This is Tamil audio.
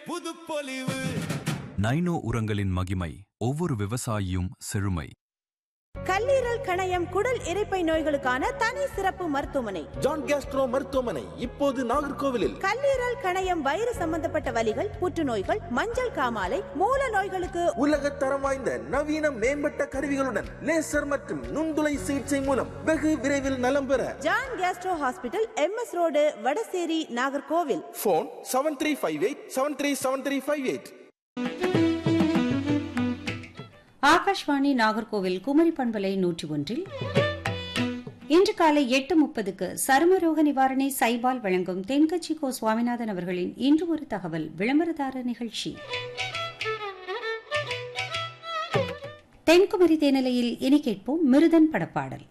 புதுப்பொலிவு நைனோ உரங்களின் மகிமை ஒவ்வொரு விவசாயியும் செழுமை கல்லீரல் கணையம் குடல் இரைப்பை நோய்களுக்கான தனி சிறப்பு மருத்துவமனை ஜான் கேஸ்ட்ரோ மருத்துவமனை இப்போது நாகர்கோவிலில் கல்லீரல் கணையம் வயிறு சம்பந்தப்பட்ட வலிகள் புற்றுநோய்கள் மஞ்சள் காமாலை மூல நோய்களுக்கு உலக தரம் வாய்ந்த நவீன மேம்பட்ட கருவிகளுடன் லேசர் மற்றும் நுண்துளை சிகிச்சை மூலம் வெகு விரைவில் நலம் பெற John gastro hospital MS road Vadasery Nagercoil phone seven three five eight seven three seven three five eight Akashvani Nagercoil Kumari பண்பலை நூற்றி ஒன்றில் இன்று காலை எட்டு முப்பதுக்கு சருமரோக நிவாரணை சைபால் வழங்கும் தென்கட்சி கோ சுவாமிநாதன் அவர்களின் இன்று ஒரு தகவல் விளம்பரதார நிகழ்ச்சி தென்குமரி தேனிலையில் இனி கேட்போம் மிருதன் படப்பாடல்